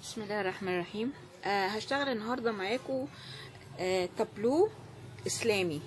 بسم الله الرحمن الرحيم آه هشتغل النهارده معاكم آه تابلو اسلامي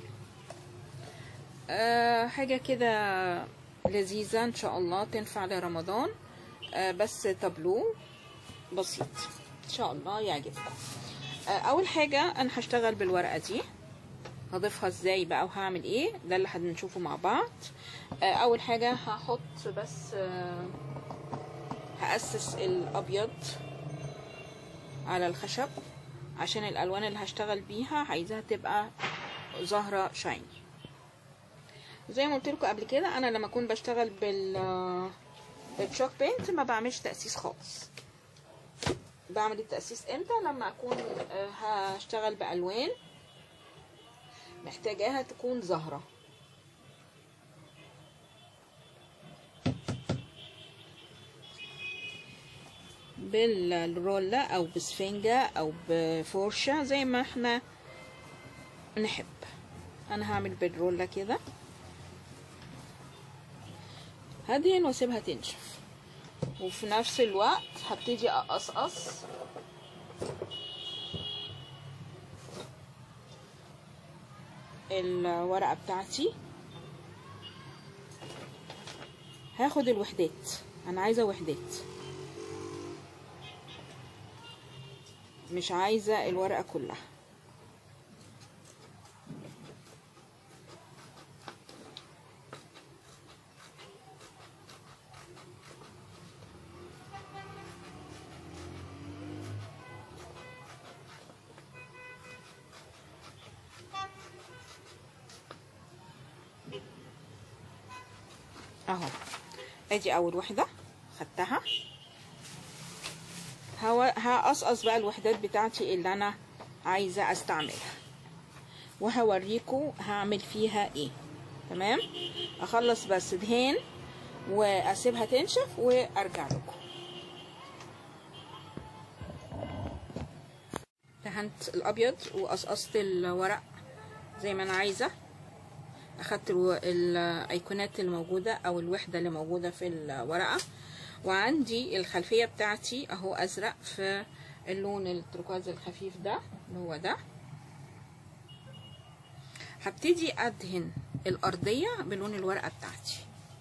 آه حاجه كده لذيذه ان شاء الله تنفع لرمضان آه بس تابلو بسيط ان شاء الله يعجبكم آه اول حاجه انا هشتغل بالورقه دي هضيفها ازاي بقى وهعمل ايه ده اللي هنشوفه مع بعض آه اول حاجه هحط بس آه هأسس الابيض على الخشب عشان الالوان اللي هشتغل بيها عايزاها تبقى ظاهره شايني زي ما قلت لكم قبل كده انا لما اكون بشتغل بال بالتشوك بينت ما بعملش تاسيس خالص بعمل التاسيس امتى لما اكون هشتغل بالوان محتاجاها تكون ظاهره بالرولة او بسفنجة او بفرشة زي ما احنا نحب انا هعمل بالرولة كده هدهن واسيبها تنشف وفي نفس الوقت هبتدي اقصقص الورقة بتاعتي هاخد الوحدات انا عايزة وحدات مش عايزة الورقة كلها اهو ادي اول وحدة خدتها هقصقص بقى الوحدات بتاعتي اللي انا عايزه استعملها وهوريكم هعمل فيها ايه تمام اخلص بس دهان واسيبها تنشف وارجع لكم دهنت الابيض وقصقصت الورق زي ما انا عايزه اخدت الايقونات اللي موجوده او الوحده اللي موجوده في الورقه وعندي الخلفية بتاعتي اهو ازرق في اللون التركواز الخفيف ده اللي هو ده هبتدي ادهن الارضية بلون الورقة بتاعتي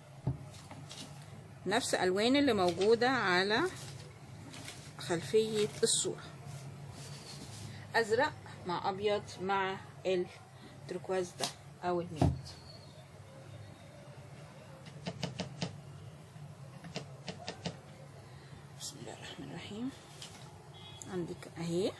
نفس الوان اللي موجودة على خلفية الصورة ازرق مع ابيض مع التركواز ده او الميت بسم الله الرحمن الرحيم عندك اهي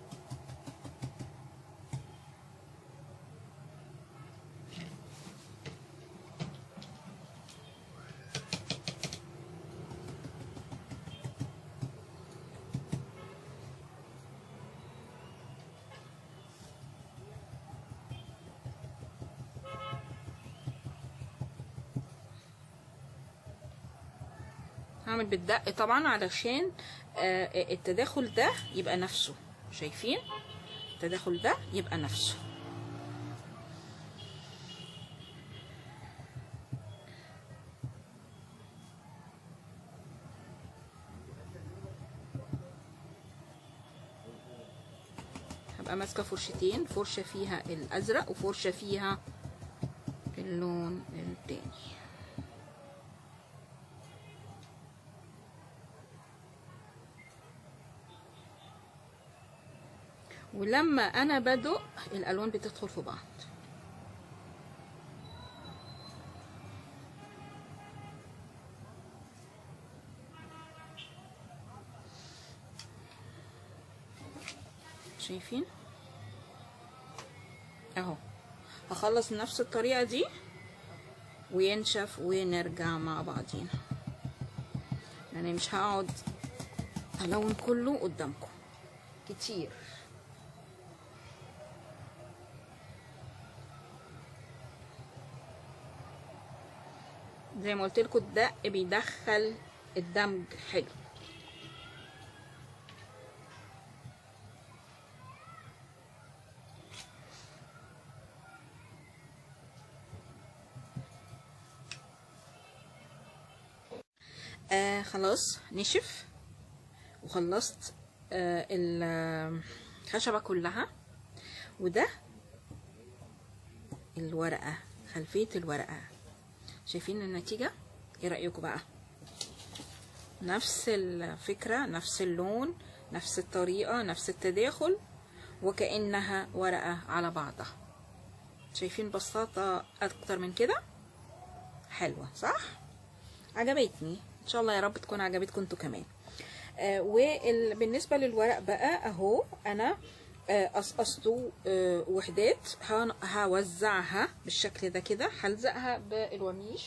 هعمل بالدق طبعا علشان التداخل ده يبقى نفسه شايفين التداخل ده يبقى نفسه هبقى ماسكه فرشتين فرشه فيها الازرق وفرشه فيها اللون التاني ولما انا بدق الالوان بتدخل في بعض شايفين اهو هخلص نفس الطريقه دي وينشف ونرجع مع بعضينا يعني مش هقعد الون كله قدامكم كتير زي ما قلت لكم الدق بيدخل الدمج حلو آه خلاص نشف وخلصت آه، الخشبة كلها وده الورقة خلفية الورقة شايفين النتيجة ايه رأيكم بقى نفس الفكرة نفس اللون نفس الطريقة نفس التداخل وكأنها ورقة على بعضها شايفين بساطة أكتر من كده حلوة صح عجبتني إن شاء الله يا رب تكون عجبتكم انتوا كمان آه وبالنسبة للورق بقى أهو أنا آه، قصقصته آه، وحدات هن- هوزعها بالشكل ده كده هلزقها بالورنيش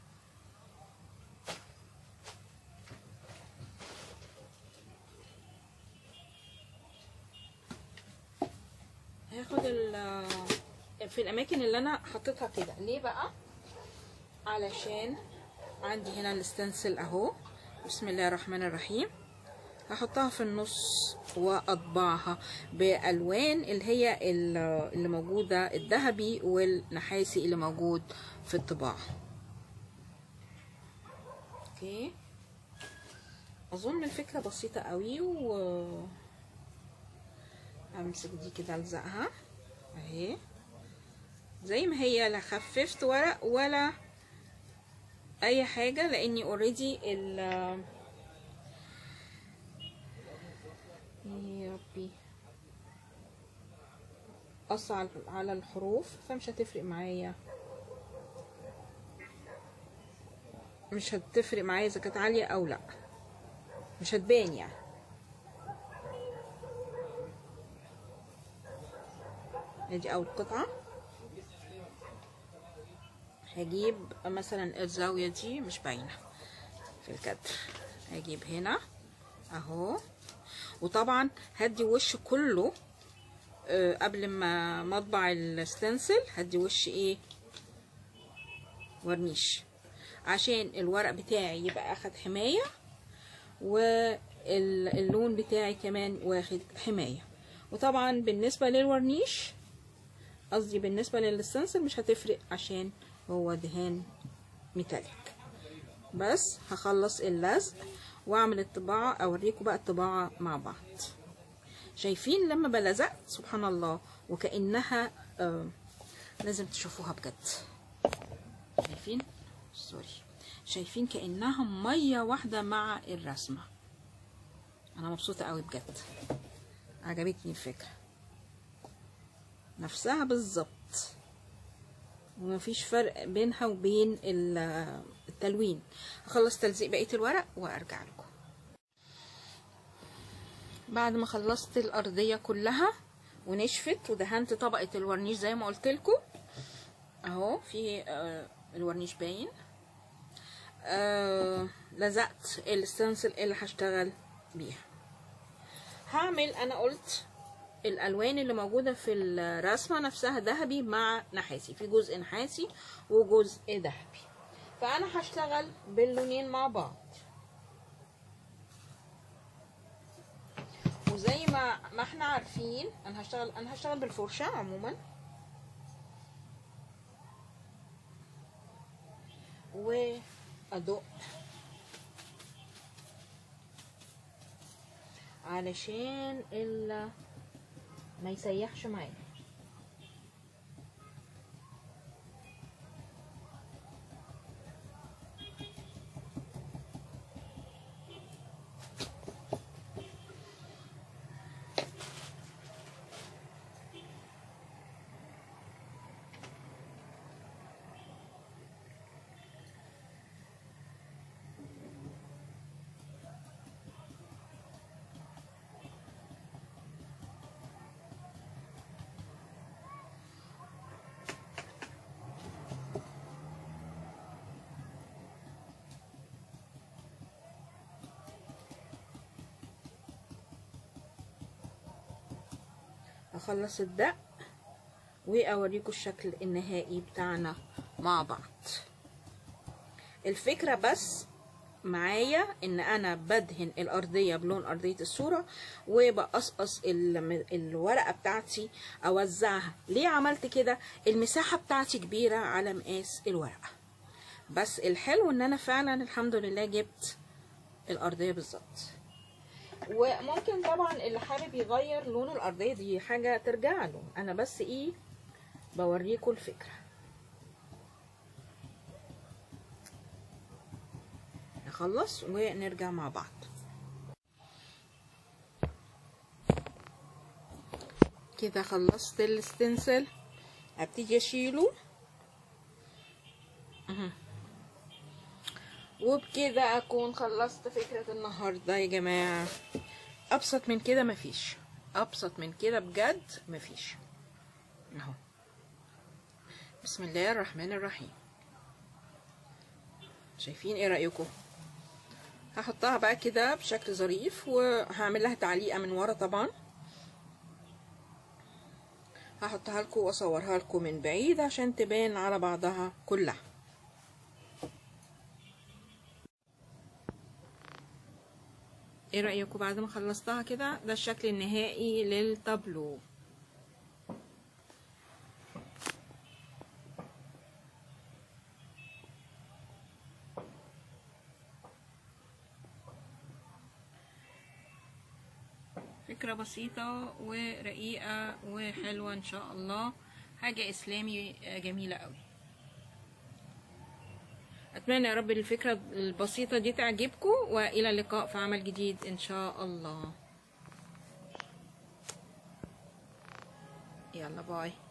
هاخد ال في الاماكن اللي انا حطيتها كده ليه بقى علشان عندي هنا الستنسل اهو بسم الله الرحمن الرحيم هحطها في النص واطبعها بالوان اللي هي ال- اللي موجوده الذهبي والنحاسي اللي موجود في الطباعه اوكي اظن الفكره بسيطه قوي و امسك دي كده الزقها اهي زي ما هي لا خففت ورق ولا اي حاجه لاني اوريدي ال يا ربي قص على على الحروف فمش هتفرق معايا مش هتفرق معايا اذا كانت عاليه او لا مش هتبان يعني ادي اول قطعه هجيب مثلا الزاويه دي مش باينه في الكادر هجيب هنا اهو وطبعا هدي وش كله آه، قبل ما ما اطبع الستنسل هدي وش ايه ورنيش عشان الورق بتاعي يبقى اخد حمايه واللون بتاعي كمان واخد حمايه وطبعا بالنسبه للورنيش قصدي بالنسبه للستنسل مش هتفرق عشان هو دهان ميتاليك بس هخلص اللزق واعمل الطباعه اوريكم بقى الطباعه مع بعض شايفين لما بلزقت سبحان الله وكانها آه لازم تشوفوها بجد شايفين سوري شايفين كانها ميه واحده مع الرسمه انا مبسوطه قوي بجد عجبتني الفكره نفسها بالظبط ومفيش فرق بينها وبين ال- التلوين هخلص تلزيق بقيه الورق وارجع لكم بعد ما خلصت الارضيه كلها ونشفت ودهنت طبقه الورنيش زي ما قلت لكم اهو في آه، الورنيش باين آه لزقت الستنسل اللي هشتغل بيها هعمل انا قلت الالوان اللي موجوده في الرسمه نفسها ذهبي مع نحاسي في جزء نحاسي وجزء ذهبي فانا هشتغل باللونين مع بعض وزي ما ما احنا عارفين انا هشتغل انا هشتغل بالفرشه عموما وادق علشان ال ما يسيحش معايا اخلص الدق واوريكم الشكل النهائي بتاعنا مع بعض الفكرة بس معايا ان انا بدهن الارضية بلون ارضية الصورة وبقصقص ال- الورقة بتاعتي اوزعها ليه عملت كده المساحة بتاعتي كبيرة على مقاس الورقة بس الحلو ان انا فعلا الحمد لله جبت الارضية بالظبط وممكن طبعا اللي حابب يغير لون الارضيه دي حاجه ترجع له انا بس ايه بوريكم الفكره نخلص ونرجع مع بعض كده خلصت الستنسل ابتدي اشيله أها. وبكده اكون خلصت فكرة النهاردة يا جماعة ابسط من كده مفيش ابسط من كده بجد مفيش اهو بسم الله الرحمن الرحيم شايفين ايه رأيكم هحطها بقى كده بشكل ظريف وهعمل لها تعليقة من ورا طبعا هحطها لكم واصورها لكم من بعيد عشان تبان على بعضها كلها ايه رأيكم بعد ما خلصتها كده ده الشكل النهائي للتابلو فكرة بسيطة ورقيقة وحلوة ان شاء الله حاجة اسلامي جميلة قوي اتمنى يا رب الفكرة البسيطة دي تعجبكم والى اللقاء في عمل جديد ان شاء الله يلا باي